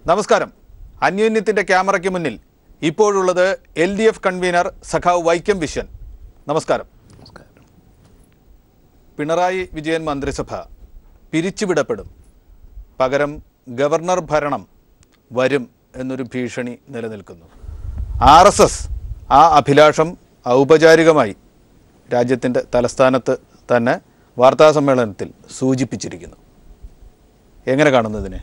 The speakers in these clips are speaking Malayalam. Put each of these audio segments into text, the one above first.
നമസ്കാരം അന്യോന്യത്തിന്റെ ക്യാമറയ്ക്ക് മുന്നിൽ ഇപ്പോഴുള്ളത് എൽ ഡി എഫ് കൺവീനർ സഖാവ് വൈക്കം വിശ്വൻ നമസ്കാരം പിണറായി വിജയൻ മന്ത്രിസഭ പിരിച്ചുവിടപ്പെടും പകരം ഗവർണർ ഭരണം വരും എന്നൊരു ഭീഷണി നിലനിൽക്കുന്നു ആർ എസ് എസ് ആ അഭിലാഷം ഔപചാരികമായി രാജ്യത്തിൻ്റെ തലസ്ഥാനത്ത് തന്നെ വാർത്താ സമ്മേളനത്തിൽ സൂചിപ്പിച്ചിരിക്കുന്നു എങ്ങനെ കാണുന്നു ഇതിനെ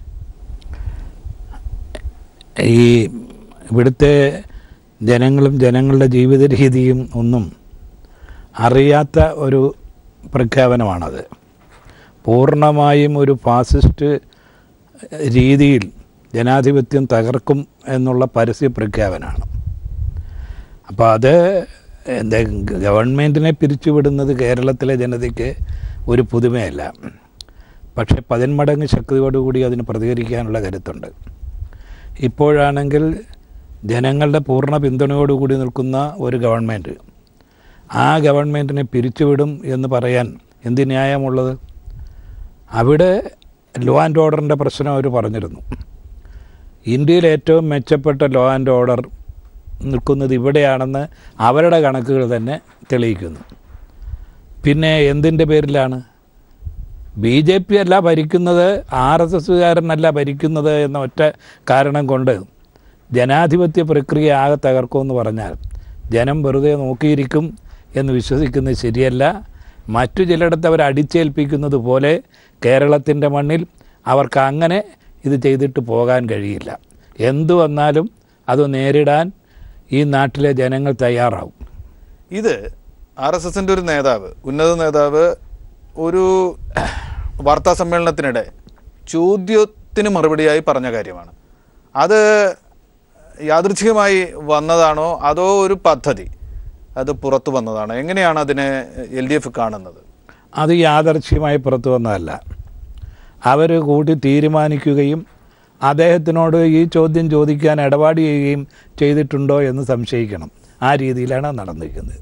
ഈ ഇവിടുത്തെ ജനങ്ങളും ജനങ്ങളുടെ ജീവിത രീതിയും ഒന്നും അറിയാത്ത ഒരു പ്രഖ്യാപനമാണത് പൂർണ്ണമായും ഒരു ഫാസിസ്റ്റ് രീതിയിൽ ജനാധിപത്യം തകർക്കും എന്നുള്ള പരസ്യ പ്രഖ്യാപനമാണ് അപ്പോൾ അത് എന്താ ഗവൺമെൻറ്റിനെ പിരിച്ചുവിടുന്നത് കേരളത്തിലെ ജനതയ്ക്ക് ഒരു പുതുമയല്ല പക്ഷേ പതിന്മടങ്ങ് ശക്തിയോടുകൂടി അതിന് പ്രതികരിക്കാനുള്ള കരുത്തുണ്ട് ഇപ്പോഴാണെങ്കിൽ ജനങ്ങളുടെ പൂർണ്ണ പിന്തുണയോടുകൂടി നിൽക്കുന്ന ഒരു ഗവൺമെൻറ് ആ ഗവൺമെൻറ്റിനെ പിരിച്ചുവിടും എന്ന് പറയാൻ എന്ത് ന്യായമുള്ളത് അവിടെ ലോ ആൻഡ് ഓർഡറിൻ്റെ പ്രശ്നം അവർ പറഞ്ഞിരുന്നു ഇന്ത്യയിൽ ഏറ്റവും മെച്ചപ്പെട്ട ലോ ആൻഡ് ഓർഡർ നിൽക്കുന്നത് ഇവിടെയാണെന്ന് അവരുടെ കണക്കുകൾ തന്നെ തെളിയിക്കുന്നു പിന്നെ എന്തിൻ്റെ പേരിലാണ് ബി ജെ പി അല്ല ഭരിക്കുന്നത് ആർ എസ് എസ്സുകാരനല്ല ഭരിക്കുന്നത് എന്ന ഒറ്റ കാരണം കൊണ്ട് ജനാധിപത്യ പ്രക്രിയ ആകെ തകർക്കുമെന്ന് പറഞ്ഞാൽ ജനം വെറുതെ നോക്കിയിരിക്കും എന്ന് വിശ്വസിക്കുന്നത് ശരിയല്ല മറ്റു ചിലയിടത്ത് അവർ അടിച്ചേൽപ്പിക്കുന്നത് പോലെ കേരളത്തിൻ്റെ മണ്ണിൽ അവർക്ക് അങ്ങനെ ഇത് ചെയ്തിട്ട് പോകാൻ കഴിയില്ല എന്തു വന്നാലും അത് നേരിടാൻ ഈ നാട്ടിലെ ജനങ്ങൾ തയ്യാറാവും ഇത് ആർ എസ് എസിൻ്റെ ഒരു നേതാവ് ഉന്നത നേതാവ് ഒരു വാർത്താ സമ്മേളനത്തിനിടെ ചോദ്യത്തിന് മറുപടിയായി പറഞ്ഞ കാര്യമാണ് അത് യാദൃച്ഛികമായി വന്നതാണോ അതോ ഒരു പദ്ധതി അത് പുറത്തു വന്നതാണോ എങ്ങനെയാണ് അതിനെ എൽ ഡി എഫ് കാണുന്നത് അത് യാദർച്ഛ്യമായി പുറത്തു വന്നതല്ല അവർ കൂട്ടി തീരുമാനിക്കുകയും അദ്ദേഹത്തിനോട് ഈ ചോദ്യം ചോദിക്കാൻ ഇടപാട് ചെയ്യുകയും ചെയ്തിട്ടുണ്ടോ എന്ന് സംശയിക്കണം ആ രീതിയിലാണ് നടന്നിരിക്കുന്നത്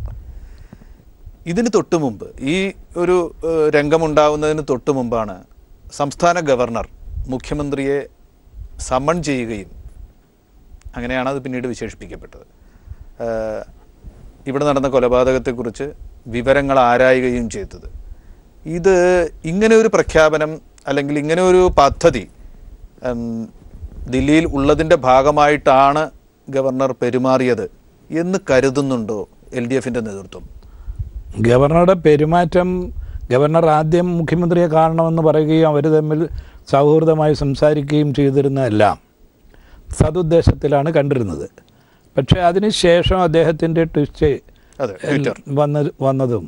ഇതിന് തൊട്ടു മുമ്പ് ഈ ഒരു ഏഹ്, രംഗമുണ്ടാവുന്നതിന് തൊട്ടു മുമ്പാണ് സംസ്ഥാന ഗവർണർ മുഖ്യമന്ത്രിയെ സമൺ ചെയ്യുകയും അങ്ങനെയാണ് അത് പിന്നീട് വിശേഷിപ്പിക്കപ്പെട്ടത് ഏഹ്, ഇവിടെ നടന്ന കൊലപാതകത്തെക്കുറിച്ച് വിവരങ്ങൾ ആരായുകയും ചെയ്തത് ഇത് ഇങ്ങനെ ഒരു പ്രഖ്യാപനം അല്ലെങ്കിൽ ഇങ്ങനെ ഒരു പദ്ധതി ഉം, ദില്ലിയിൽ ഉള്ളതിൻ്റെ ഭാഗമായിട്ടാണ് ഗവർണർ പെരുമാറിയത് എന്ന് കരുതുന്നുണ്ടോ എൽ ഡി എഫിൻ്റെ നേതൃത്വം ഗവർണറുടെ പെരുമാറ്റം ഗവർണർ ആദ്യം മുഖ്യമന്ത്രിയെ കാണണമെന്ന് പറയുകയും അവർ തമ്മിൽ സൗഹൃദമായി സംസാരിക്കുകയും ചെയ്തിരുന്നതെല്ലാം സതുദ്ദേശത്തിലാണ് കണ്ടിരുന്നത് പക്ഷേ അതിനുശേഷം അദ്ദേഹത്തിൻ്റെ ട്വിസ്റ്റ് അതെ ട്വിറ്റർ വന്ന വന്നതും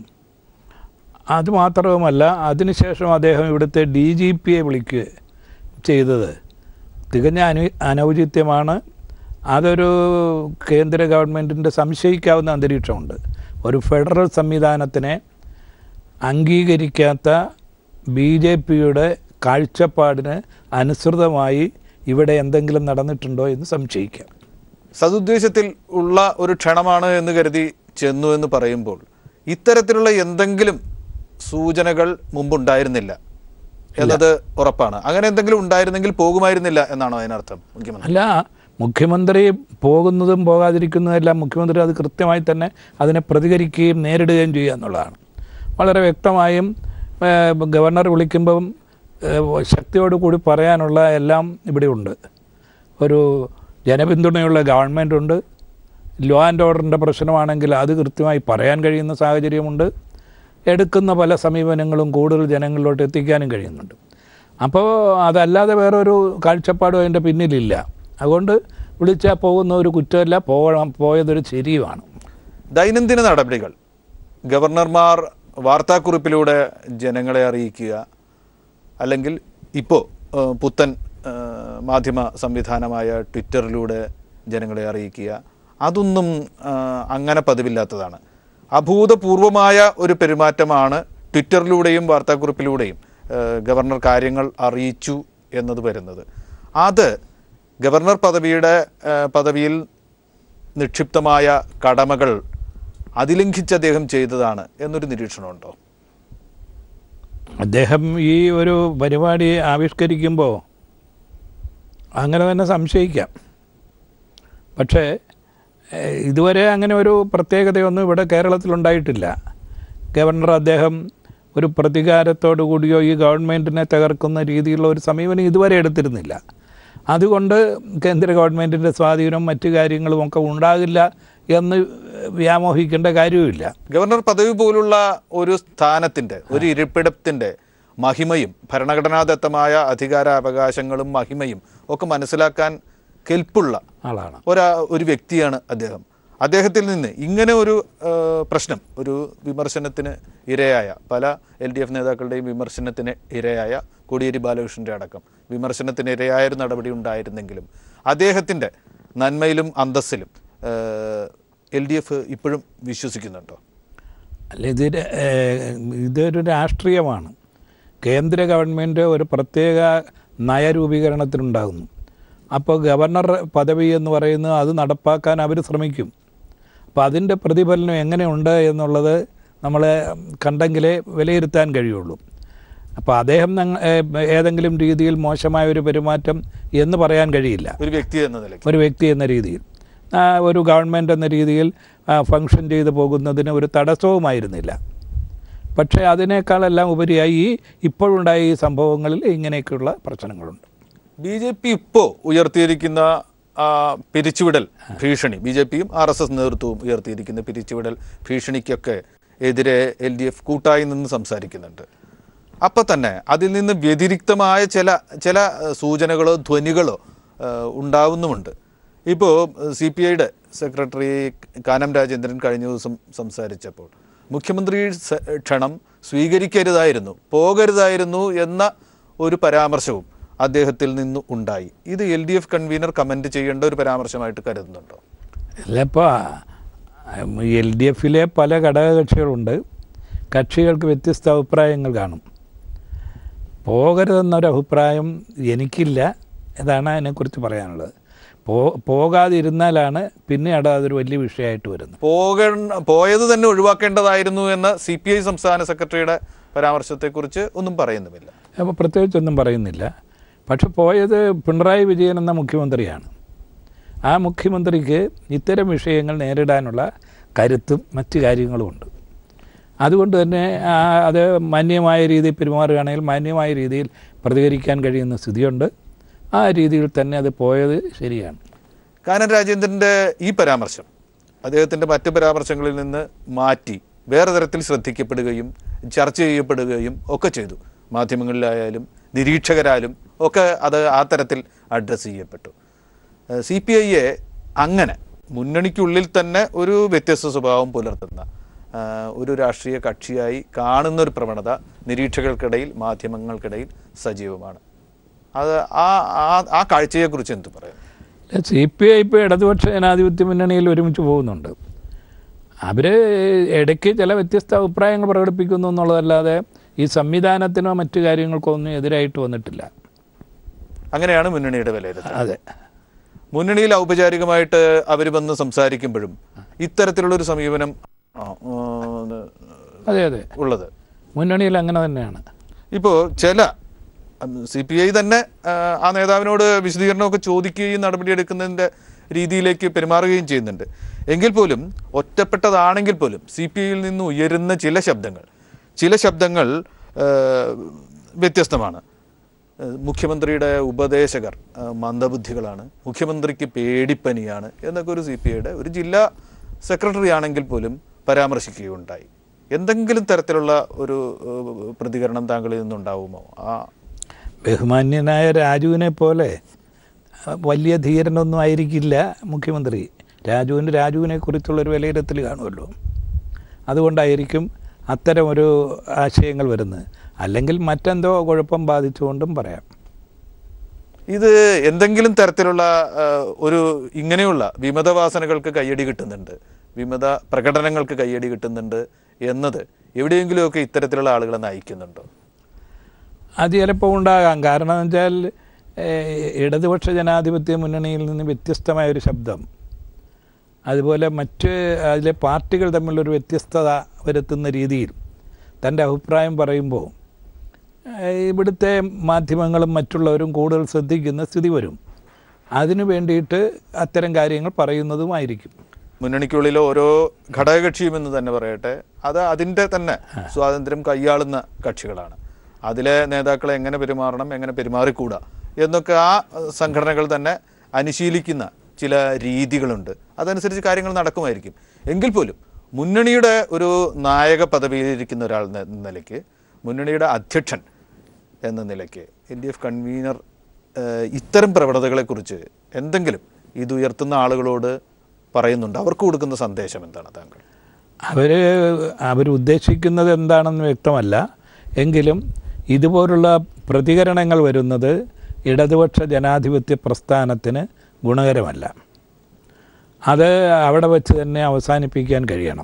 അതുമാത്രവുമല്ല അതിനുശേഷം അദ്ദേഹം ഇവിടുത്തെ ഡി ജി പിയെ വിളിക്കുക ചെയ്തത് തികഞ്ഞ അനു അനൗചിത്യമാണ് അതൊരു കേന്ദ്ര ഗവൺമെൻറ്റിൻ്റെ സംശയിക്കാവുന്ന അന്തരീക്ഷമുണ്ട് ഒരു ഫെഡറൽ സംവിധാനത്തിനെ അംഗീകരിക്കാത്ത ബി ജെ പിയുടെ കാഴ്ചപ്പാടിന് അനുസൃതമായി ഇവിടെ എന്തെങ്കിലും നടന്നിട്ടുണ്ടോ എന്ന് സംശയിക്കാം സതുദ്ദേശത്തിൽ ഉള്ള ഒരു ക്ഷണമാണ് എന്ന് കരുതി ചെന്നു എന്ന് പറയുമ്പോൾ ഇത്തരത്തിലുള്ള എന്തെങ്കിലും സൂചനകൾ മുമ്പുണ്ടായിരുന്നില്ല എന്നത് ഉറപ്പാണ് അങ്ങനെ എന്തെങ്കിലും ഉണ്ടായിരുന്നെങ്കിൽ പോകുമായിരുന്നില്ല എന്നാണോ അതിനർത്ഥം മുഖ്യമന്ത്രി അല്ല മുഖ്യമന്ത്രി പോകുന്നതും പോകാതിരിക്കുന്നതെല്ലാം മുഖ്യമന്ത്രി അത് കൃത്യമായി തന്നെ അതിനെ പ്രതികരിക്കുകയും നേരിടുകയും ചെയ്യുക എന്നുള്ളതാണ് വളരെ വ്യക്തമായും ഏഹ്, ഗവർണർ വിളിക്കുമ്പം ഏഹ്, ശക്തിയോടുകൂടി പറയാനുള്ള എല്ലാം ഇവിടെ ഉണ്ട് ഒരു ജനപിന്തുണയുള്ള ഗവൺമെൻറ് ഉണ്ട് ലോ ആൻഡ് ഓർഡറിൻ്റെ പ്രശ്നമാണെങ്കിൽ അത് കൃത്യമായി പറയാൻ കഴിയുന്ന സാഹചര്യമുണ്ട് എടുക്കുന്ന പല സമീപനങ്ങളും കൂടുതൽ ജനങ്ങളിലോട്ട് എത്തിക്കാനും കഴിയുന്നുണ്ട് അപ്പോൾ അതല്ലാതെ വേറൊരു കാഴ്ചപ്പാടും അതിൻ്റെ പിന്നിലില്ല അതുകൊണ്ട് വിളിച്ചാൽ പോകുന്ന ഒരു കുറ്റമല്ല പോകണം പോയതൊരു ശരിയുമാണ് ദൈനംദിന നടപടികൾ ഗവർണർമാർ വാർത്താക്കുറിപ്പിലൂടെ ജനങ്ങളെ അറിയിക്കുക അല്ലെങ്കിൽ ഇപ്പോൾ പുത്തൻ ആ, മാധ്യമ സംവിധാനമായ ട്വിറ്ററിലൂടെ ജനങ്ങളെ അറിയിക്കുക അതൊന്നും ആ, അങ്ങനെ പതിവില്ലാത്തതാണ് അഭൂതപൂർവമായ ഒരു പെരുമാറ്റമാണ് ട്വിറ്ററിലൂടെയും വാർത്താക്കുറിപ്പിലൂടെയും ആ, ഗവർണർ കാര്യങ്ങൾ അറിയിച്ചു എന്നത് വരുന്നത് അത് ഗവർണർ പദവിയുടെ ആ, പദവിയിൽ നിക്ഷിപ്തമായ കടമകൾ അതിലംഘിച്ച് അദ്ദേഹം ചെയ്തതാണ് എന്നൊരു നിരീക്ഷണമുണ്ടോ അദ്ദേഹം ഈ ഒരു പരിപാടി ആവിഷ്കരിക്കുമ്പോൾ അങ്ങനെ തന്നെ സംശയിക്കാം പക്ഷേ ഏഹ്, ഇതുവരെ അങ്ങനെ ഒരു പ്രത്യേകതയൊന്നും ഇവിടെ കേരളത്തിലുണ്ടായിട്ടില്ല ഗവർണർ അദ്ദേഹം ഒരു പ്രതികാരത്തോടു കൂടിയോ ഈ ഗവൺമെൻറ്റിനെ തകർക്കുന്ന രീതിയിലുള്ള ഒരു സമീപനം ഇതുവരെ എടുത്തിരുന്നില്ല അതുകൊണ്ട് കേന്ദ്ര ഗവൺമെൻറ്റിൻ്റെ സ്വാധീനവും മറ്റു കാര്യങ്ങളും ഒക്കെ ഉണ്ടാകില്ല എന്ന് വ്യാമോഹിക്കേണ്ട കാര്യവുമില്ല ഗവർണർ പദവി പോലുള്ള ഒരു സ്ഥാനത്തിന്റെ ഒരു ഇരിപ്പിടത്തിന്റെ മഹിമയും ഭരണഘടനാദത്തമായ അധികാരാവകാശങ്ങളും മഹിമയും ഒക്കെ മനസ്സിലാക്കാൻ കെൽപ്പുള്ള ആളാണ് ഒരാ ഒരു വ്യക്തിയാണ് അദ്ദേഹം അദ്ദേഹത്തിൽ നിന്ന് ഇങ്ങനെ ഒരു ആ, പ്രശ്നം ഒരു വിമർശനത്തിന് ഇരയായ പല എൽ ഡി എഫ് നേതാക്കളുടെയും വിമർശനത്തിന് ഇരയായ കോടിയേരി ബാലകൃഷ്ണന്റെ അടക്കം വിമർശനത്തിന് ഇരയായ ഒരു നടപടി ഉണ്ടായിരുന്നെങ്കിലും അദ്ദേഹത്തിൻ്റെ നന്മയിലും അന്തസ്സിലും എൽ ഡി എഫ് ഇപ്പോഴും വിശ്വസിക്കുന്നുണ്ടോ അല്ല ഇത് ഇതൊരു രാഷ്ട്രീയമാണ് കേന്ദ്ര ഗവൺമെൻറ് ഒരു പ്രത്യേക നയരൂപീകരണത്തിനുണ്ടാകുന്നു അപ്പോൾ ഗവർണർ പദവി എന്ന് പറയുന്നത് അത് നടപ്പാക്കാൻ അവർ ശ്രമിക്കും അപ്പോൾ അതിൻ്റെ പ്രതിഫലനം എങ്ങനെയുണ്ട് എന്നുള്ളത് നമ്മൾ കണ്ടെങ്കിലേ വിലയിരുത്താൻ കഴിയുള്ളൂ അപ്പോൾ അദ്ദേഹം ഞങ്ങ- ഏ- ഏതെങ്കിലും രീതിയിൽ മോശമായ ഒരു പെരുമാറ്റം എന്ന് പറയാൻ കഴിയില്ല ഒരു വ്യക്തി എന്ന നിലയ്ക്ക് ഒരു വ്യക്തി എന്ന രീതിയിൽ ആ, ഒരു ഗവൺമെൻറ് എന്ന രീതിയിൽ ആ, ഫങ്ഷൻ ചെയ്തു പോകുന്നതിന് ഒരു തടസ്സവുമായിരുന്നില്ല പക്ഷേ അതിനേക്കാളെല്ലാം ഉപരിയായി ഈ ഇപ്പോഴുണ്ടായ ഈ സംഭവങ്ങളിൽ ഇങ്ങനെയൊക്കെയുള്ള പ്രശ്നങ്ങളുണ്ട് ബി ജെ പി ഇപ്പോൾ ഉയർത്തിയിരിക്കുന്ന ആ, പിരിച്ചുവിടൽ ഭീഷണി ബി ജെ പിയും ആർ എസ് എസ് നേതൃത്വവും ഉയർത്തിയിരിക്കുന്ന പിരിച്ചുവിടൽ ഭീഷണിക്കൊക്കെ എതിരെ എൽ ഡി എഫ് കൂട്ടായി നിന്ന് സംസാരിക്കുന്നുണ്ട് അപ്പം തന്നെ അതിൽ നിന്ന് വ്യതിരിക്തമായ ചില ചില ഏഹ്, സൂചനകളോ ധ്വനികളോ ഏഹ്, ഉണ്ടാവുന്നുമുണ്ട് ഇപ്പോൾ സി പി ഐയുടെ സെക്രട്ടറി കാനം രാജേന്ദ്രൻ കഴിഞ്ഞ ദിവസം സംസാരിച്ചപ്പോൾ മുഖ്യമന്ത്രി സ- ക്ഷണം സ്വീകരിക്കരുതായിരുന്നു പോകരുതായിരുന്നു എന്ന ഒരു പരാമർശവും അദ്ദേഹത്തിൽ നിന്ന് ഉണ്ടായി ഇത് L D F convener comment ചെയ്യേണ്ട ഒരു പരാമർശമായിട്ട് കരുതുന്നുണ്ടോ അല്ലപ്പോൾ എൽ ഡി എഫിലെ പല ഘടകകക്ഷികളുണ്ട് കക്ഷികൾക്ക് വ്യത്യസ്ത അഭിപ്രായങ്ങൾ കാണും പോകരുതെന്നൊരു അഭിപ്രായം എനിക്കില്ല ഇതാണ് അതിനെക്കുറിച്ച് പറയാനുള്ളത് പോ പോകാതിരുന്നാലാണ് പിന്നീട് അതൊരു വലിയ വിഷയമായിട്ട് വരുന്നത് പോക പോയത് തന്നെ ഒഴിവാക്കേണ്ടതായിരുന്നു എന്ന സി പി ഐ സംസ്ഥാന സെക്രട്ടറിയുടെ പരാമർശത്തെക്കുറിച്ച് ഒന്നും പറയുന്നുമില്ല അപ്പോൾ പ്രത്യേകിച്ചൊന്നും പറയുന്നില്ല പക്ഷെ പോയത് പിണറായി വിജയൻ എന്ന മുഖ്യമന്ത്രിയാണ് ആ മുഖ്യമന്ത്രിക്ക് ഇത്തരം വിഷയങ്ങൾ നേരിടാനുള്ള കരുത്തും മറ്റു കാര്യങ്ങളുമുണ്ട് അതുകൊണ്ട് തന്നെ ആ അത് മാന്യമായ രീതിയിൽ പെരുമാറുകയാണെങ്കിൽ മാന്യമായ രീതിയിൽ പ്രതികരിക്കാൻ കഴിയുന്ന സ്ഥിതിയുണ്ട് ആ രീതിയിൽ തന്നെ അത് പോയത് ശരിയാണ് കാനൻ രാജേന്ദ്രൻ്റെ ഈ പരാമർശം അദ്ദേഹത്തിൻ്റെ മറ്റ് പരാമർശങ്ങളിൽ നിന്ന് മാറ്റി വേറെ തരത്തിൽ ശ്രദ്ധിക്കപ്പെടുകയും ചർച്ച ചെയ്യപ്പെടുകയും ഒക്കെ ചെയ്തു മാധ്യമങ്ങളിലായാലും നിരീക്ഷകരാലും ഒക്കെ അത് ആ തരത്തിൽ അഡ്രസ്സ് ചെയ്യപ്പെട്ടു സി പി ഐയെ അങ്ങനെ മുന്നണിക്കുള്ളിൽ തന്നെ ഒരു വ്യത്യസ്ത സ്വഭാവം പുലർത്തുന്ന ആ, ഒരു രാഷ്ട്രീയ കക്ഷിയായി കാണുന്ന ഒരു പ്രവണത നിരീക്ഷകർക്കിടയിൽ മാധ്യമങ്ങൾക്കിടയിൽ സജീവമാണ് അത് ആ ആ- ആ കാഴ്ചയെക്കുറിച്ച് എന്ത് പറയാം സി പി ഐ ഇപ്പോൾ ഇടതുപക്ഷ ജനാധിപത്യ മുന്നണിയിൽ ഒരുമിച്ച് പോകുന്നുണ്ട് അവർ ഇടയ്ക്ക് ചില വ്യത്യസ്ത അഭിപ്രായങ്ങൾ പ്രകടിപ്പിക്കുന്നു എന്നുള്ളതല്ലാതെ ഈ സംവിധാനത്തിനോ മറ്റു കാര്യങ്ങൾക്കോ ഒന്നും എതിരായിട്ട് വന്നിട്ടില്ല അങ്ങനെയാണ് മുന്നണിയുടെ വിലയിരുത്തൽ അതെ മുന്നണിയിൽ ഔപചാരികമായിട്ട് അവർ വന്ന് സംസാരിക്കുമ്പോഴും ഇത്തരത്തിലുള്ളൊരു സമീപനം ആ, ആ, അതെ അതെ ഉള്ളത് മുന്നണിയിൽ അങ്ങനെ തന്നെയാണ് ഇപ്പോൾ ചില സി പി ഐ തന്നെ ആ, ആ നേതാവിനോട് വിശദീകരണമൊക്കെ ചോദിക്കുകയും നടപടിയെടുക്കുന്നതിൻ്റെ രീതിയിലേക്ക് പെരുമാറുകയും ചെയ്യുന്നുണ്ട് എങ്കിൽ പോലും ഒറ്റപ്പെട്ടതാണെങ്കിൽ പോലും സി പി ഐയിൽ നിന്ന് ഉയരുന്ന ചില ശബ്ദങ്ങൾ ചില ശബ്ദങ്ങൾ ആ, വ്യത്യസ്തമാണ് ആ, മുഖ്യമന്ത്രിയുടെ ഉപദേശകർ ആ, മന്ദബുദ്ധികളാണ് മുഖ്യമന്ത്രിക്ക് പേടിപ്പനിയാണ് എന്നൊക്കെ ഒരു സി പി ഐയുടെ ഒരു ജില്ലാ സെക്രട്ടറി ആണെങ്കിൽ പോലും പരാമർശിക്കുകയുണ്ടായി എന്തെങ്കിലും തരത്തിലുള്ള ഒരു ഏഹ്, പ്രതികരണം താങ്കളിൽ നിന്നുണ്ടാവുമോ ആ ബഹുമാന്യനായ രാജുവിനെ പോലെ അഹ്, വലിയ ധീരനൊന്നും ആയിരിക്കില്ല മുഖ്യമന്ത്രി രാജുവിന് രാജുവിനെ കുറിച്ചുള്ളൊരു വിലയിരുത്തൽ കാണുമല്ലോ അതുകൊണ്ടായിരിക്കും അത്തരം ഒരു ആശയങ്ങൾ വരുന്നത് അല്ലെങ്കിൽ മറ്റെന്തോ കുഴപ്പം ബാധിച്ചുകൊണ്ടും പറയാം ഇത് എന്തെങ്കിലും തരത്തിലുള്ള ഏഹ്, ഒരു ഇങ്ങനെയുള്ള വിമതവാസനകൾക്ക് കയ്യടി കിട്ടുന്നുണ്ട് വിമത പ്രകടനങ്ങൾക്ക് കയ്യടി കിട്ടുന്നുണ്ട് എന്നത് എവിടെയെങ്കിലുമൊക്കെ ഇത്തരത്തിലുള്ള ആളുകളെ നയിക്കുന്നുണ്ടോ അത് ചിലപ്പോൾ ഉണ്ടാകാം കാരണം എന്ന് വെച്ചാൽ ഏഹ്, ഇടതുപക്ഷ ജനാധിപത്യ മുന്നണിയിൽ നിന്ന് വ്യത്യസ്തമായ ഒരു ശബ്ദം അതുപോലെ മറ്റ് അതിലെ പാർട്ടികൾ തമ്മിലൊരു വ്യത്യസ്തത വരുത്തുന്ന രീതിയിൽ തൻ്റെ അഭിപ്രായം പറയുമ്പോൾ ഏഹ്, ഇവിടുത്തെ മാധ്യമങ്ങളും മറ്റുള്ളവരും കൂടുതൽ ശ്രദ്ധിക്കുന്ന സ്ഥിതി വരും അതിനു വേണ്ടിയിട്ട് അത്തരം കാര്യങ്ങൾ പറയുന്നതുമായിരിക്കും മുന്നണിക്കുള്ളിൽ ഓരോ ഘടകകക്ഷിയും എന്ന് തന്നെ പറയട്ടെ അത് അതിൻ്റെ തന്നെ സ്വാതന്ത്ര്യം കൈയാളുന്ന കക്ഷികളാണ് അതിലെ നേതാക്കളെ എങ്ങനെ പെരുമാറണം എങ്ങനെ പെരുമാറിക്കൂടാ എന്നൊക്കെ ആ അഹ്, സംഘടനകൾ തന്നെ അനുശീലിക്കുന്ന ചില രീതികളുണ്ട് അതനുസരിച്ച് കാര്യങ്ങൾ നടക്കുമായിരിക്കും എങ്കിൽ പോലും മുന്നണിയുടെ ഒരു നായക പദവിയിലിരിക്കുന്ന ഒരാൾ എന്ന നിലയ്ക്ക് മുന്നണിയുടെ അധ്യക്ഷൻ എന്ന നിലയ്ക്ക് എൽ ഡി എഫ് കൺവീനർ ഏഹ്, ഇത്തരം പ്രവണതകളെക്കുറിച്ച് എന്തെങ്കിലും ഇത് ഉയർത്തുന്ന ആളുകളോട് പറയുന്നുണ്ട് അവർക്ക് കൊടുക്കുന്ന സന്ദേശം എന്താണ് താങ്കൾ അവർ അവരുദ്ദേശിക്കുന്നത് എന്താണെന്ന് വ്യക്തമല്ല എങ്കിലും ഇതുപോലുള്ള പ്രതികരണങ്ങൾ വരുന്നത് ഇടതുപക്ഷ ജനാധിപത്യ പ്രസ്ഥാനത്തിന് ഗുണകരമല്ല അത് അവിടെ വെച്ച് തന്നെ അവസാനിപ്പിക്കാൻ കഴിയണം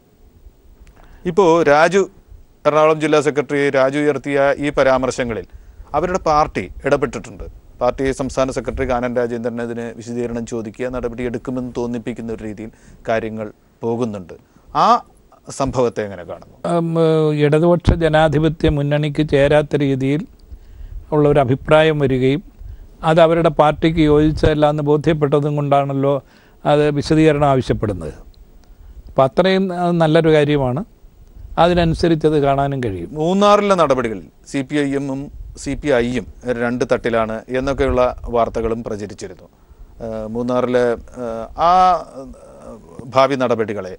ഇപ്പോൾ രാജു എറണാകുളം ജില്ലാ സെക്രട്ടറി രാജു ഉയർത്തിയ ഈ പരാമർശങ്ങളിൽ അവരുടെ പാർട്ടി ഇടപെട്ടിട്ടുണ്ട് പാർട്ടി സംസ്ഥാന സെക്രട്ടറി കാനൻ രാജേന്ദ്രൻ അതിന് വിശദീകരണം ചോദിക്കുക നടപടിയെടുക്കുമെന്ന് തോന്നിപ്പിക്കുന്ന ഒരു രീതിയിൽ കാര്യങ്ങൾ പോകുന്നുണ്ട് ആ സംഭവത്തെ എങ്ങനെ കാണുന്നു ഉം, ഏഹ്, ഇടതുപക്ഷ ജനാധിപത്യ മുന്നണിക്ക് ചേരാത്ത രീതിയിൽ ഉള്ള ഒരു അഭിപ്രായം വരികയും അത് അവരുടെ പാർട്ടിക്ക് യോജിച്ചതല്ല എന്ന് ബോധ്യപ്പെട്ടതും കൊണ്ടാണല്ലോ അത് വിശദീകരണം ആവശ്യപ്പെടുന്നത് അപ്പം അത്രയും അത് നല്ലൊരു കാര്യമാണ് അതിനനുസരിച്ച് അത് കാണാനും കഴിയും മൂന്നാറിലെ നടപടികളിൽ സി പി ഐ എമ്മും സി പി ഐയും രണ്ട് തട്ടിലാണ് എന്നൊക്കെയുള്ള വാർത്തകളും പ്രചരിച്ചിരുന്നു ഏഹ് മൂന്നാറിലെ ഏഹ് ആ ഏഹ് ഭാവി നടപടികളെ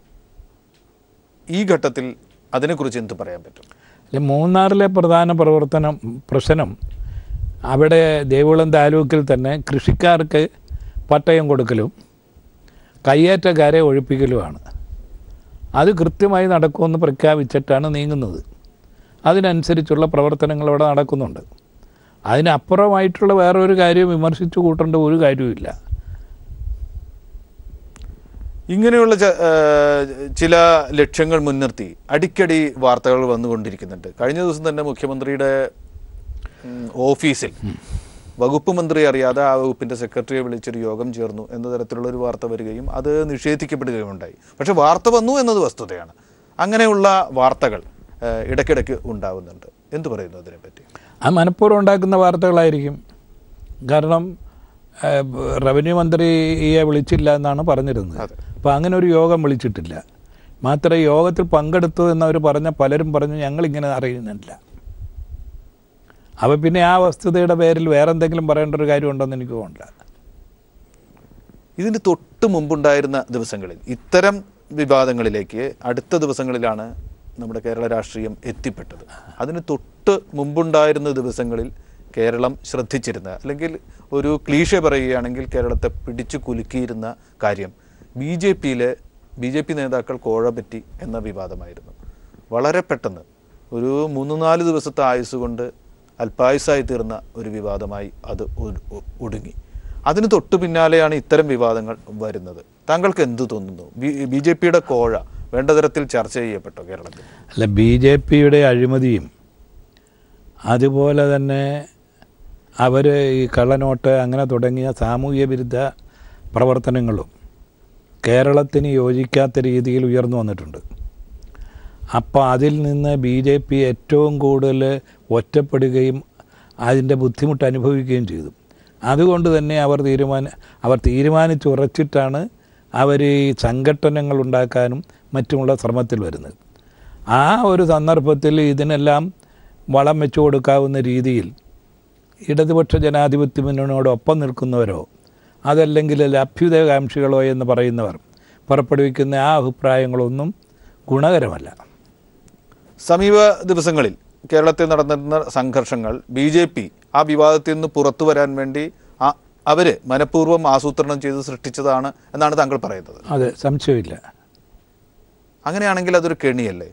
ഈ ഘട്ടത്തിൽ അതിനെക്കുറിച്ച് എന്ത് പറയാൻ പറ്റും അല്ലെ മൂന്നാറിലെ പ്രധാന പ്രവർത്തനം പ്രശ്നം അവിടെ ദേവികുളം താലൂക്കിൽ തന്നെ കൃഷിക്കാർക്ക് പട്ടയം കൊടുക്കലും കയ്യേറ്റക്കാരെ ഒഴിപ്പിക്കലുമാണ് അത് കൃത്യമായി നടക്കുമെന്ന് പ്രഖ്യാപിച്ചിട്ടാണ് നീങ്ങുന്നത് അതിനനുസരിച്ചുള്ള പ്രവർത്തനങ്ങൾ അവിടെ നടക്കുന്നുണ്ട് അതിനപ്പുറമായിട്ടുള്ള വേറൊരു കാര്യം വിമർശിച്ചു കൂട്ടേണ്ട ഒരു കാര്യവുമില്ല ഇങ്ങനെയുള്ള ച- ഏഹ് ചില ലക്ഷ്യങ്ങൾ മുൻനിർത്തി അടിക്കടി വാർത്തകൾ വന്നുകൊണ്ടിരിക്കുന്നുണ്ട് കഴിഞ്ഞ ദിവസം തന്നെ മുഖ്യമന്ത്രിയുടെ ഉം, ഓഫീസിൽ വകുപ്പ് മന്ത്രി അറിയാതെ ആ വകുപ്പിന്റെ സെക്രട്ടറിയെ വിളിച്ചൊരു യോഗം ചേർന്നു എന്ന തരത്തിലുള്ള ഒരു വാർത്ത വരികയും അത് നിഷേധിക്കപ്പെടുകയും ഉണ്ടായി പക്ഷെ വാർത്ത വന്നു എന്നത് വസ്തുതയാണ് അങ്ങനെയുള്ള വാർത്തകൾ ഏഹ് ഇടയ്ക്കിടയ്ക്ക് ഉണ്ടാവുന്നുണ്ട് എന്ത് പറയുന്നു അതിനെപ്പറ്റി ആ മനഃപൂർവ്വം ഉണ്ടാക്കുന്ന വാർത്തകളായിരിക്കും കാരണം ഏഹ്, റവന്യൂ മന്ത്രിയെ വിളിച്ചില്ല എന്നാണ് പറഞ്ഞിരുന്നത് അതെ. അപ്പോൾ അങ്ങനെ ഒരു യോഗം വിളിച്ചിട്ടില്ല മാത്രമേ യോഗത്തിൽ പങ്കെടുത്തു എന്നവർ പറഞ്ഞ പലരും പറഞ്ഞു ഞങ്ങളിങ്ങനെ അറിയുന്നില്ല അപ്പോൾ പിന്നെ ആ വസ്തുതയുടെ പേരിൽ വേറെ എന്തെങ്കിലും പറയേണ്ട ഒരു കാര്യമുണ്ടെന്ന് എനിക്ക് തോന്നില്ല ഇതിന് തൊട്ട് മുമ്പുണ്ടായിരുന്ന ദിവസങ്ങളിൽ ഇത്തരം വിവാദങ്ങളിലേക്ക് അടുത്ത ദിവസങ്ങളിലാണ് നമ്മുടെ കേരള രാഷ്ട്രീയം എത്തിപ്പെട്ടത് അതിന് തൊട്ട് മുമ്പുണ്ടായിരുന്ന ദിവസങ്ങളിൽ കേരളം ശ്രദ്ധിച്ചിരുന്ന അല്ലെങ്കിൽ ഒരു ക്ലീഷ പറയുകയാണെങ്കിൽ കേരളത്തെ പിടിച്ചു കുലുക്കിയിരുന്ന കാര്യം ബി ജെ പിയിലെ ബി ജെ പി നേതാക്കൾ കോഴ പറ്റി എന്ന വിവാദമായിരുന്നു വളരെ പെട്ടെന്ന് ഒരു മൂന്ന് നാല് ദിവസത്തെ ആയുസ് കൊണ്ട് അല്പായുസായി തീർന്ന ഒരു വിവാദമായി അത് ഒ- ഒ- ഒടുങ്ങി അതിന് തൊട്ടു പിന്നാലെയാണ് ഇത്തരം വിവാദങ്ങൾ വരുന്നത് താങ്കൾക്ക് എന്ത് തോന്നുന്നു ബി ജെ പിയുടെ കോഴ വേണ്ട തരത്തിൽ ചർച്ച ചെയ്യപ്പെട്ടോ കേരളത്തിൽ അല്ല ബി ജെ പിയുടെ അഴിമതിയും അതുപോലെ തന്നെ അവർ ഈ കള്ളനോട്ട് അങ്ങനെ തുടങ്ങിയ സാമൂഹ്യ വിരുദ്ധ പ്രവർത്തനങ്ങളും കേരളത്തിന് യോജിക്കാത്ത രീതിയിൽ ഉയർന്നു വന്നിട്ടുണ്ട് അപ്പോൾ അതിൽ നിന്ന് ബി ജെ പി ഏറ്റവും കൂടുതൽ ഒറ്റപ്പെടുകയും അതിൻ്റെ ബുദ്ധിമുട്ട് അനുഭവിക്കുകയും ചെയ്തു അതുകൊണ്ട് തന്നെ അവർ തീരുമാന അവർ തീരുമാനിച്ചുറച്ചിട്ടാണ് അവർ ഈ സംഘടനകൾ ഉണ്ടാക്കാനും മറ്റുമുള്ള ശ്രമത്തിൽ വരുന്നത് ആ ഒരു സന്ദർഭത്തിൽ ഇതിനെല്ലാം വളം വെച്ചു കൊടുക്കാവുന്ന രീതിയിൽ ഇടതുപക്ഷ ജനാധിപത്യ മുന്നണിയോടൊപ്പം നിൽക്കുന്നവരോ അതല്ലെങ്കിൽ അഭ്യുദയകാംക്ഷികളോ എന്ന് പറയുന്നവർ പുറപ്പെടുവിക്കുന്ന ആ അഭിപ്രായങ്ങളൊന്നും ഗുണകരമല്ല സമീപ ദിവസങ്ങളിൽ കേരളത്തിൽ നടന്നിരുന്ന സംഘർഷങ്ങൾ ബി ജെ പി ആ വിവാദത്തിൽ നിന്ന് പുറത്തു വരാൻ വേണ്ടി ആ അവര് മനഃപൂർവ്വം ആസൂത്രണം ചെയ്ത് സൃഷ്ടിച്ചതാണ് എന്നാണ് താങ്കൾ പറയുന്നത് അതെ സംശയമില്ല അങ്ങനെയാണെങ്കിൽ അതൊരു കെണിയല്ലേ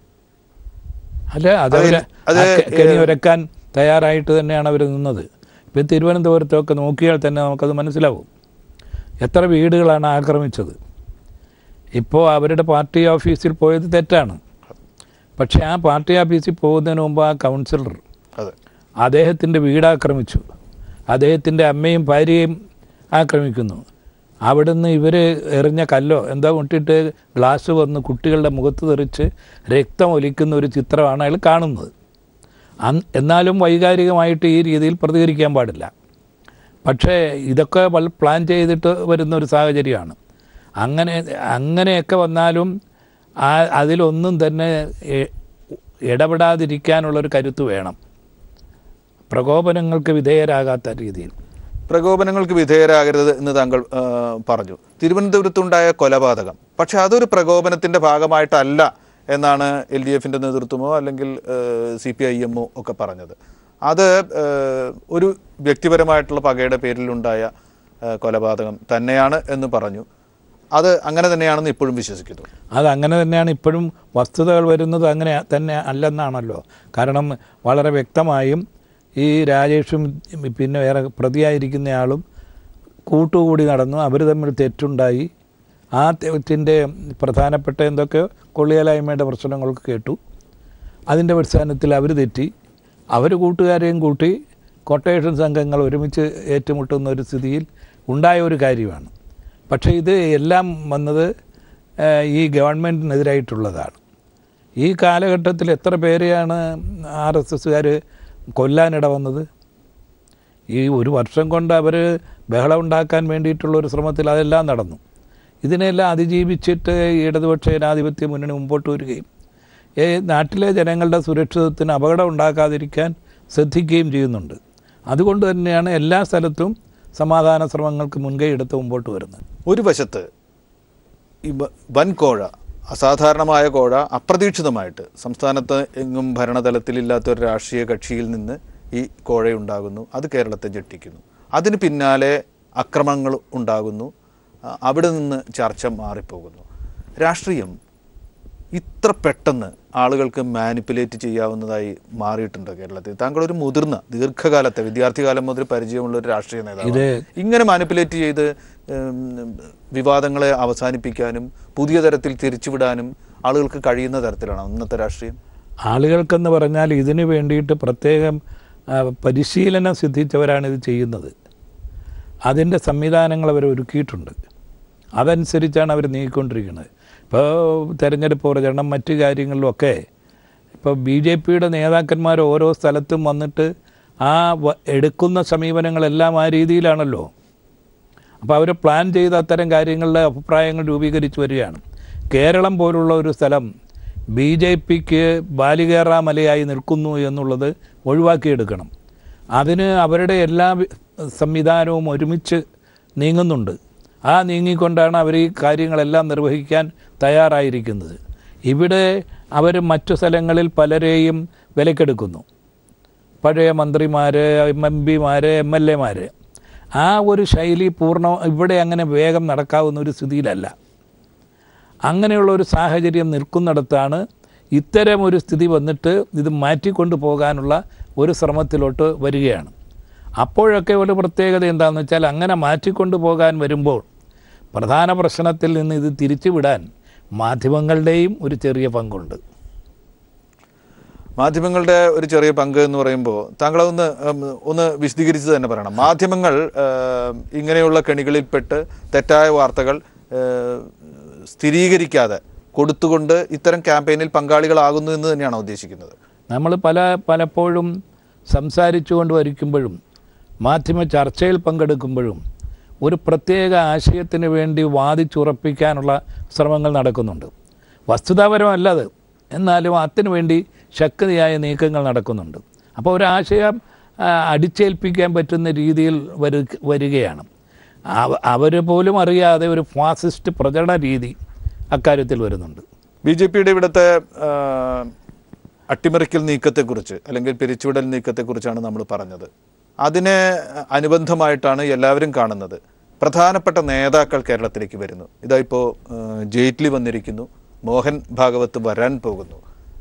അല്ല അത് അവര് അത് ആ കെ- കെണി ഒരുക്കാൻ തയ്യാറായിട്ട് തന്നെയാണ് അവർ നിന്നത് ഇപ്പം തിരുവനന്തപുരത്തൊക്കെ നോക്കിയാൽ തന്നെ നമുക്കത് മനസ്സിലാവും എത്ര വീടുകളാണ് ആക്രമിച്ചത് ഇപ്പോൾ അവരുടെ പാർട്ടി ഓഫീസിൽ പോയത് തെറ്റാണ് പക്ഷേ ആ പാർട്ടി ഓഫീസിൽ പോകുന്നതിന് മുമ്പ് ആ കൗൺസിലർ അതെ അദ്ദേഹത്തിൻ്റെ വീട് ആക്രമിച്ചു അദ്ദേഹത്തിൻ്റെ അമ്മയും ഭാര്യയും ആക്രമിക്കുന്നു അവിടുന്ന് ഇവർ എറിഞ്ഞ കല്ലോ എന്താ കൊണ്ടിട്ട് ഗ്ലാസ് വന്ന് കുട്ടികളുടെ മുഖത്ത് തെറിച്ച് രക്തം ഒലിക്കുന്ന ഒരു ചിത്രമാണ് അയാൾ കാണുന്നത് അന്ന് എന്നാലും വൈകാരികമായിട്ട് ഈ രീതിയിൽ പ്രതികരിക്കാൻ പാടില്ല പക്ഷേ ഇതൊക്കെ വൽ പ്ലാൻ ചെയ്തിട്ട് വരുന്ന ഒരു സാഹചര്യമാണ് അങ്ങനെ അങ്ങനെയൊക്കെ വന്നാലും ആ അതിലൊന്നും തന്നെ എ- ഇടപെടാതിരിക്കാനുള്ളൊരു കരുത്ത് വേണം പ്രകോപനങ്ങൾക്ക് വിധേയരാകാത്ത രീതിയിൽ പ്രകോപനങ്ങൾക്ക് വിധേയരാകരുത് എന്ന് താങ്കൾ ആ, പറഞ്ഞു തിരുവനന്തപുരത്തുണ്ടായ കൊലപാതകം പക്ഷെ അതൊരു പ്രകോപനത്തിന്റെ ഭാഗമായിട്ടല്ല എന്നാണ് എൽ ഡി എഫിന്റെ നേതൃത്വമോ അല്ലെങ്കിൽ സി പി ഐ എമ്മോ ഒക്കെ പറഞ്ഞത് അത് ആ, ഒരു വ്യക്തിപരമായിട്ടുള്ള പകയുടെ പേരിലുണ്ടായ ആ, കൊലപാതകം തന്നെയാണ് എന്ന് പറഞ്ഞു അത് അങ്ങനെ തന്നെയാണെന്ന് ഇപ്പോഴും വിശ്വസിക്കുന്നു അത് അങ്ങനെ തന്നെയാണ് ഇപ്പോഴും വസ്തുതകൾ വരുന്നത് അങ്ങനെ തന്നെ അല്ലെന്നാണല്ലോ കാരണം വളരെ വ്യക്തമായും ഈ രാജേഷും പിന്നെ വേറെ പ്രതിയായിരിക്കുന്നയാളും കൂട്ടുകൂടി നടന്നു അവർ തമ്മിൽ തെറ്റുണ്ടായി ആ തെറ്റിൻ്റെ പ്രധാനപ്പെട്ട എന്തൊക്കെയോ കൊള്ളിയലായ്മയുടെ പ്രശ്നങ്ങൾക്ക് കേട്ടു അതിൻ്റെ അടിസ്ഥാനത്തിൽ അവർ തെറ്റി അവർ കൂട്ടുകാരെയും കൂട്ടി കൊട്ടേഷൻ സംഘങ്ങൾ ഒരുമിച്ച് ഏറ്റുമുട്ടുന്ന ഒരു സ്ഥിതിയിൽ ഉണ്ടായ ഒരു കാര്യമാണ് പക്ഷേ ഇത് എല്ലാം വന്നത് ഏഹ്, ഈ ഗവൺമെൻറ്റിനെതിരായിട്ടുള്ളതാണ് ഈ കാലഘട്ടത്തിൽ എത്ര പേരെയാണ് ആർ എസ് എസ്സുകാർ കൊല്ലാനിട വന്നത് ഈ ഒരു വർഷം കൊണ്ട് അവർ ബഹളം ഉണ്ടാക്കാൻ വേണ്ടിയിട്ടുള്ള ഒരു ശ്രമത്തിൽ അതെല്ലാം നടന്നു ഇതിനെല്ലാം അതിജീവിച്ചിട്ട് ഈ ഇടതുപക്ഷ ജനാധിപത്യ മുന്നണി മുമ്പോട്ട് വരികയും ഏ, നാട്ടിലെ ജനങ്ങളുടെ സുരക്ഷിതത്വത്തിന് അപകടം ഉണ്ടാക്കാതിരിക്കാൻ ശ്രദ്ധിക്കുകയും ചെയ്യുന്നുണ്ട് അതുകൊണ്ട് തന്നെയാണ് എല്ലാ സ്ഥലത്തും സമാധാന ശ്രമങ്ങൾക്ക് മുൻകൈ എടുത്ത് മുമ്പോട്ട് വരുന്നത് ഒരു വശത്ത് ഈ വ- വൻ കോഴ അസാധാരണമായ കോഴ അപ്രതീക്ഷിതമായിട്ട് സംസ്ഥാനത്ത് എങ്ങും ഭരണതലത്തിലില്ലാത്ത ഒരു രാഷ്ട്രീയ കക്ഷിയിൽ നിന്ന് ഈ കോഴയുണ്ടാകുന്നു അത് കേരളത്തെ ഞെട്ടിക്കുന്നു അതിന് പിന്നാലെ അക്രമങ്ങൾ ഉണ്ടാകുന്നു ആ, അവിടെ നിന്ന് ചർച്ച മാറിപ്പോകുന്നു രാഷ്ട്രീയം ഇത്ര പെട്ടെന്ന് ആളുകൾക്ക് മാനിപ്പുലേറ്റ് ചെയ്യാവുന്നതായി മാറിയിട്ടുണ്ട് കേരളത്തിൽ താങ്കൾ ഒരു മുതിർന്ന ദീർഘകാലത്തെ വിദ്യാർത്ഥികാലം മുതൽ പരിചയമുള്ള ഒരു രാഷ്ട്രീയ നേതാവ് ഇങ്ങനെ മാനിപ്പുലേറ്റ് ചെയ്ത് ഉം, വിവാദങ്ങളെ അവസാനിപ്പിക്കാനും പുതിയ തരത്തിൽ തിരിച്ചുവിടാനും ആളുകൾക്ക് കഴിയുന്ന തരത്തിലാണ് ഇന്നത്തെ രാഷ്ട്രീയം ആളുകൾക്കെന്ന് പറഞ്ഞാൽ ഇതിന് വേണ്ടിയിട്ട് പ്രത്യേകം ആ, പരിശീലനം സിദ്ധിച്ചവരാണ് ഇത് ചെയ്യുന്നത് അതിൻ്റെ സംവിധാനങ്ങൾ അവർ ഒരുക്കിയിട്ടുണ്ട് അതനുസരിച്ചാണ് അവർ നീങ്ങിക്കൊണ്ടിരിക്കുന്നത് ഇപ്പോൾ തെരഞ്ഞെടുപ്പ് പ്രചരണം മറ്റു കാര്യങ്ങളിലുമൊക്കെ ഇപ്പോൾ ബി ജെ പിയുടെ നേതാക്കന്മാർ ഓരോ സ്ഥലത്തും വന്നിട്ട് ആ വ- എടുക്കുന്ന സമീപനങ്ങളെല്ലാം ആ രീതിയിലാണല്ലോ അപ്പോൾ അവർ പ്ലാൻ ചെയ്ത അത്തരം കാര്യങ്ങളുടെ അഭിപ്രായങ്ങൾ രൂപീകരിച്ച് വരികയാണ് കേരളം പോലുള്ള ഒരു സ്ഥലം ബി ജെ പിക്ക് ബാലികേറ മലയായി നിൽക്കുന്നു എന്നുള്ളത് ഒഴിവാക്കിയെടുക്കണം അതിന് അവരുടെ എല്ലാ വി- സംവിധാനവും ഒരുമിച്ച് നീങ്ങുന്നുണ്ട് ആ നീങ്ങിക്കൊണ്ടാണ് അവർ ഈ കാര്യങ്ങളെല്ലാം നിർവഹിക്കാൻ തയ്യാറായിരിക്കുന്നത് ഇവിടെ അവർ മറ്റു സ്ഥലങ്ങളിൽ പലരെയും വിലക്കെടുക്കുന്നു പഴയ മന്ത്രിമാർ എം പിമാർ എം എൽ എമാർ ആ ഒരു ശൈലി പൂർണ്ണ ഇവിടെ അങ്ങനെ വേഗം നടക്കാവുന്ന ഒരു സ്ഥിതിയിലല്ല അങ്ങനെയുള്ള ഒരു സാഹചര്യം നിൽക്കുന്നിടത്താണ് ഇത്തരം ഒരു സ്ഥിതി വന്നിട്ട് ഇത് മാറ്റിക്കൊണ്ടു പോകാനുള്ള ഒരു ശ്രമത്തിലോട്ട് വരികയാണ് അപ്പോഴൊക്കെ ഒരു പ്രത്യേകത എന്താണെന്ന് വെച്ചാൽ അങ്ങനെ മാറ്റിക്കൊണ്ടു പോകാൻ വരുമ്പോൾ പ്രധാന പ്രശ്നത്തിൽ നിന്ന് ഇത് തിരിച്ചുവിടാൻ മാധ്യമങ്ങളുടെയും ഒരു ചെറിയ പങ്കുണ്ട് മാധ്യമങ്ങളുടെ ഒരു ചെറിയ പങ്ക് എന്ന് പറയുമ്പോൾ താങ്കൾ ഒന്ന് ഉം, ഒന്ന് വിശദീകരിച്ച് തന്നെ പറയണം മാധ്യമങ്ങൾ ഏഹ്, ഇങ്ങനെയുള്ള കെണികളിൽപ്പെട്ട് തെറ്റായ വാർത്തകൾ ഏഹ്, സ്ഥിരീകരിക്കാതെ കൊടുത്തുകൊണ്ട് ഇത്തരം ക്യാമ്പയിനിൽ പങ്കാളികളാകുന്നു എന്ന് തന്നെയാണോ ഉദ്ദേശിക്കുന്നത് നമ്മൾ പല പലപ്പോഴും സംസാരിച്ചു കൊണ്ട് വരിക്കുമ്പോഴും മാധ്യമ ചർച്ചയിൽ പങ്കെടുക്കുമ്പോഴും ഒരു പ്രത്യേക ആശയത്തിന് വേണ്ടി വാദിച്ചുറപ്പിക്കാനുള്ള ശ്രമങ്ങൾ നടക്കുന്നുണ്ട് വസ്തുതാപരമല്ല അത് എന്നാലും അതിനു വേണ്ടി ശക്തിയായ നീക്കങ്ങൾ നടക്കുന്നുണ്ട് അപ്പോൾ ഒരു ആശയം ആ, അടിച്ചേൽപ്പിക്കാൻ പറ്റുന്ന രീതിയിൽ വരു വരികയാണ് അവർ പോലും അറിയാതെ ഒരു ഫാസിസ്റ്റ് പ്രചരണ രീതി അക്കാര്യത്തിൽ വരുന്നുണ്ട് ബി ജെ പിയുടെ ഇവിടുത്തെ ആ, അട്ടിമറിക്കൽ നീക്കത്തെക്കുറിച്ച് അല്ലെങ്കിൽ പിരിച്ചുവിടൽ നീക്കത്തെക്കുറിച്ചാണ് നമ്മൾ പറഞ്ഞത് അതിനെ അനുബന്ധമായിട്ടാണ് എല്ലാവരും കാണുന്നത് പ്രധാനപ്പെട്ട നേതാക്കൾ കേരളത്തിലേക്ക് വരുന്നു ഇതാ ഇപ്പോൾ ജെയ്റ്റ്ലി വന്നിരിക്കുന്നു മോഹൻ ഭാഗവത്ത് വരാൻ പോകുന്നു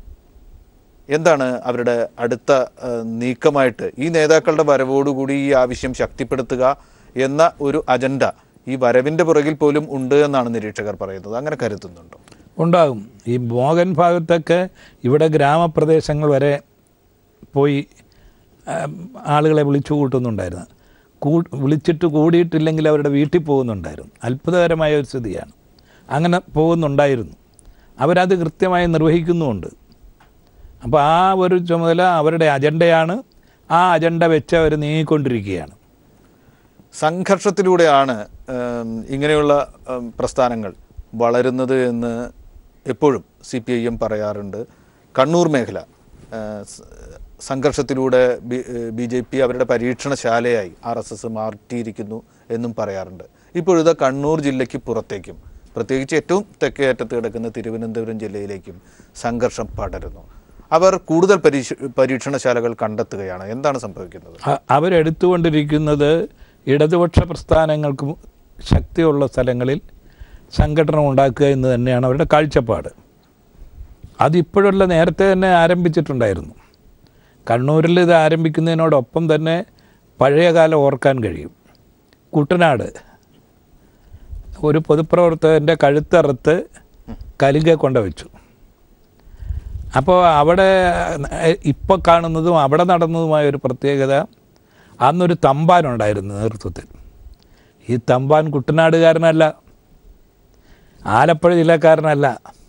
എന്താണ് അവരുടെ അടുത്ത ആ, നീക്കമായിട്ട് ഈ നേതാക്കളുടെ വരവോടുകൂടി ഈ ആവശ്യം ശക്തിപ്പെടുത്തുക എന്ന ഒരു അജണ്ട ഈ വരവിൻ്റെ പുറകിൽ പോലും ഉണ്ട് എന്നാണ് നിരീക്ഷകർ പറയുന്നത് അങ്ങനെ കരുതുന്നുണ്ടോ ഉണ്ടാകും ഈ മോഹൻ ഭാഗത്തൊക്കെ ഇവിടെ ഗ്രാമപ്രദേശങ്ങൾ വരെ പോയി ആം, ആളുകളെ വിളിച്ചു കൂട്ടുന്നുണ്ടായിരുന്നു കൂ വിളിച്ചിട്ട് കൂടിയിട്ടില്ലെങ്കിൽ അവരുടെ വീട്ടിൽ പോകുന്നുണ്ടായിരുന്നു അത്ഭുതകരമായ ഒരു സ്ഥിതിയാണ് അങ്ങനെ പോകുന്നുണ്ടായിരുന്നു അവരത് കൃത്യമായി നിർവഹിക്കുന്നുമുണ്ട് അപ്പോൾ ആ ഒരു ചുമതല അവരുടെ അജണ്ടയാണ് ആ അജണ്ട വെച്ച് അവർ നീങ്ങിക്കൊണ്ടിരിക്കുകയാണ് സംഘർഷത്തിലൂടെയാണ് ഉം, ഇങ്ങനെയുള്ള ഉം, പ്രസ്ഥാനങ്ങൾ വളരുന്നത് എന്ന് എപ്പോഴും സി പി ഐ എം പറയാറുണ്ട് കണ്ണൂർ മേഖല ആ, സ- സംഘർഷത്തിലൂടെ ബി ജെ പി അവരുടെ പരീക്ഷണശാലയായി ആർ എസ് എസ് മാറ്റിയിരിക്കുന്നു എന്നും പറയാറുണ്ട് ഇപ്പോഴിതാ കണ്ണൂർ ജില്ലയ്ക്ക് പുറത്തേക്കും പ്രത്യേകിച്ച് ഏറ്റവും തെക്കേ അറ്റത്ത് കിടക്കുന്ന തിരുവനന്തപുരം ജില്ലയിലേക്കും സംഘർഷം പടരുന്നു അവർ കൂടുതൽ പരീക്ഷ പരീക്ഷണശാലകൾ കണ്ടെത്തുകയാണ് എന്താണ് സംഭവിക്കുന്നത് അ- അവരെടുത്തുകൊണ്ടിരിക്കുന്നത് ഇടതുപക്ഷ പ്രസ്ഥാനങ്ങൾക്ക് ശക്തിയുള്ള സ്ഥലങ്ങളിൽ സംഘടന ഉണ്ടാക്കുക എന്ന് തന്നെയാണ് അവരുടെ കാഴ്ചപ്പാട് അതിപ്പോഴുള്ള നേരത്തെ തന്നെ ആരംഭിച്ചിട്ടുണ്ടായിരുന്നു കണ്ണൂരിൽ ഇത് ആരംഭിക്കുന്നതിനോടൊപ്പം തന്നെ പഴയ കാലം ഓർക്കാൻ കഴിയും കുട്ടനാട് ഒരു പൊതുപ്രവർത്തകൻ്റെ കഴുത്തറുത്ത് കലിങ്ക കൊണ്ടുവച്ചു അപ്പോൾ അവിടെ ഇപ്പോൾ കാണുന്നതും അവിടെ നടന്നതുമായ ഒരു പ്രത്യേകത അന്നൊരു തമ്പാനുണ്ടായിരുന്നു നേതൃത്വത്തിൽ ഈ തമ്പാൻ കുട്ടനാടുകാരനല്ല ആലപ്പുഴ ജില്ലക്കാരനല്ല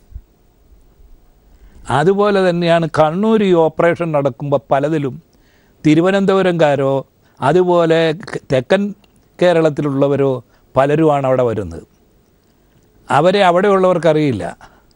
അതുപോലെ തന്നെയാണ് കണ്ണൂർ ഈ ഓപ്പറേഷൻ നടക്കുമ്പോൾ പലതിലും തിരുവനന്തപുരംകാരോ അതുപോലെ ക- തെക്കൻ കേരളത്തിലുള്ളവരോ പലരുമാണ് അവിടെ വരുന്നത് അവരെ അവിടെയുള്ളവർക്കറിയില്ല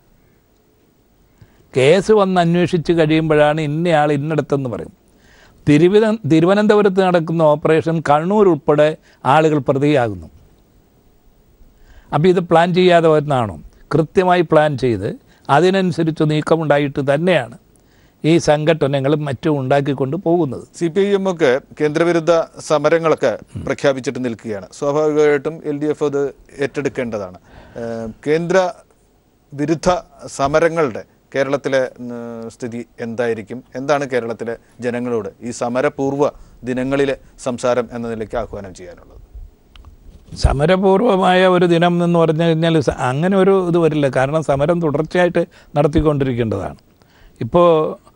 കേസ് വന്ന് അന്വേഷിച്ച് കഴിയുമ്പോഴാണ് ഇന്നയാൾ ഇന്നടത്തെന്ന് പറയും തിരുവന തിരുവനന്തപുരത്ത് നടക്കുന്ന ഓപ്പറേഷൻ കണ്ണൂർ ഉൾപ്പെടെ ആളുകൾ പ്രതിയാകുന്നു അപ്പോൾ ഇത് പ്ലാൻ ചെയ്യാതെ വരുന്നതാണോ കൃത്യമായി പ്ലാൻ ചെയ്ത് അതിനനുസരിച്ച് നീക്കമുണ്ടായിട്ട് തന്നെയാണ് ഈ സംഘടനകളും മറ്റും ഉണ്ടാക്കിക്കൊണ്ട് പോകുന്നത് സി പി ഐ എം ഒക്കെ കേന്ദ്രവിരുദ്ധ സമരങ്ങളൊക്കെ പ്രഖ്യാപിച്ചിട്ട് നിൽക്കുകയാണ് സ്വാഭാവികമായിട്ടും എൽ ഡി എഫ് അത് ഏറ്റെടുക്കേണ്ടതാണ് ഏഹ് കേന്ദ്ര വിരുദ്ധ സമരങ്ങളുടെ കേരളത്തിലെ ഉം, സ്ഥിതി എന്തായിരിക്കും എന്താണ് കേരളത്തിലെ ജനങ്ങളോട് ഈ സമരപൂർവ്വ ദിനങ്ങളിലെ സംസാരം എന്ന നിലയ്ക്ക് ആഹ്വാനം ചെയ്യാനുള്ളത് സമരപൂർവമായ ഒരു ദിനം എന്ന് പറഞ്ഞു കഴിഞ്ഞാൽ സ- അങ്ങനെ ഒരു ഇത് വരില്ല കാരണം സമരം തുടർച്ചയായിട്ട് നടത്തിക്കൊണ്ടിരിക്കേണ്ടതാണ് ഇപ്പോൾ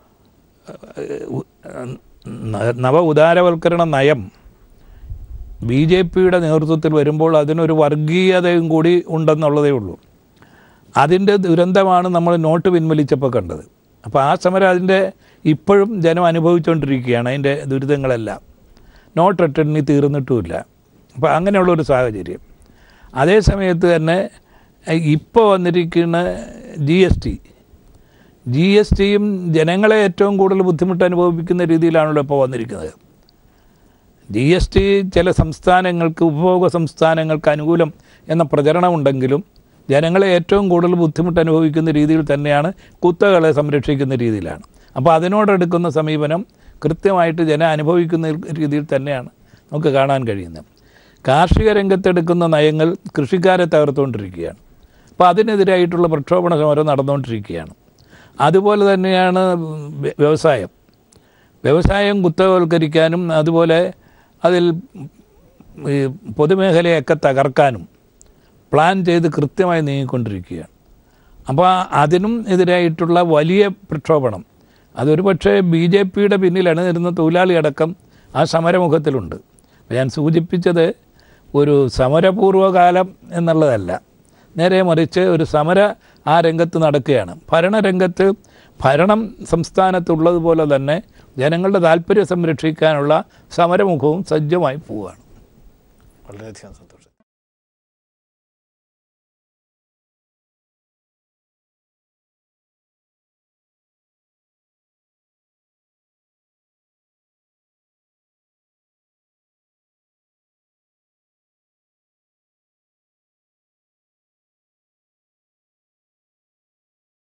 നവ ഉദാരവൽക്കരണ നയം ബി ജെ പിയുടെ നേതൃത്വത്തിൽ വരുമ്പോൾ അതിനൊരു വർഗീയതയും കൂടി ഉണ്ടെന്നുള്ളതേ ഉള്ളൂ അതിൻ്റെ ദുരന്തമാണ് നമ്മൾ നോട്ട് പിൻവലിച്ചപ്പോൾ കണ്ടത് അപ്പോൾ ആ സമരം അതിൻ്റെ ഇപ്പോഴും ജനം അനുഭവിച്ചുകൊണ്ടിരിക്കുകയാണ് അതിൻ്റെ ദുരിതങ്ങളെല്ലാം നോട്ട് റിട്ടേണിന് തീർന്നിട്ടുമില്ല അപ്പോൾ അങ്ങനെയുള്ളൊരു സാഹചര്യം അതേ സമയത്ത് തന്നെ ഇപ്പോൾ വന്നിരിക്കുന്ന G S T G S ടിയും ജനങ്ങളെ ഏറ്റവും കൂടുതൽ ബുദ്ധിമുട്ട് അനുഭവിക്കുന്ന രീതിയിലാണല്ലോ ഇപ്പോൾ വന്നിരിക്കുന്നത് ജി എസ് ടി ചില സംസ്ഥാനങ്ങൾക്ക് ഉപഭോഗ സംസ്ഥാനങ്ങൾക്ക് അനുകൂലം എന്ന പ്രചരണമുണ്ടെങ്കിലും ജനങ്ങളെ ഏറ്റവും കൂടുതൽ ബുദ്ധിമുട്ട് അനുഭവിക്കുന്ന രീതിയിൽ തന്നെയാണ് കുത്തകളെ സംരക്ഷിക്കുന്ന രീതിയിലാണ് അപ്പോൾ അതിനോടെടുക്കുന്ന സമീപനം കൃത്യമായിട്ട് ജനം അനുഭവിക്കുന്ന രീതിയിൽ തന്നെയാണ് നമുക്ക് കാണാൻ കഴിയുന്നത് കാർഷിക രംഗത്തെടുക്കുന്ന നയങ്ങൾ കൃഷിക്കാരെ തകർത്തുകൊണ്ടിരിക്കുകയാണ് അപ്പോൾ അതിനെതിരായിട്ടുള്ള പ്രക്ഷോഭണ സമരം നടന്നുകൊണ്ടിരിക്കുകയാണ് അതുപോലെ തന്നെയാണ് വ്യ- വ്യവസായം വ്യവസായം കുത്തകവൽക്കരിക്കാനും അതുപോലെ അതിൽ ഈ പൊതുമേഖലയൊക്കെ തകർക്കാനും പ്ലാൻ ചെയ്ത് കൃത്യമായി നീങ്ങിക്കൊണ്ടിരിക്കുകയാണ് അപ്പോൾ അതിനും എതിരായിട്ടുള്ള വലിയ പ്രക്ഷോഭണം അതൊരു പക്ഷേ ബി ജെ പിയുടെ പിന്നിൽ അണിനിരുന്ന തൊഴിലാളി അടക്കം ആ സമരമുഖത്തിലുണ്ട് അപ്പോൾ ഞാൻ സൂചിപ്പിച്ചത് ഒരു സമരപൂർവ്വകാലം എന്നുള്ളതല്ല നേരെ മറിച്ച് ഒരു സമര ആ രംഗത്ത് നടക്കുകയാണ് ഭരണരംഗത്ത് ഭരണം സംസ്ഥാനത്തുള്ളതുപോലെ തന്നെ ജനങ്ങളുടെ താല്പര്യം സംരക്ഷിക്കാനുള്ള സമരമുഖവും സജ്ജമായി പോവുകയാണ് വളരെയധികം സന്തോഷം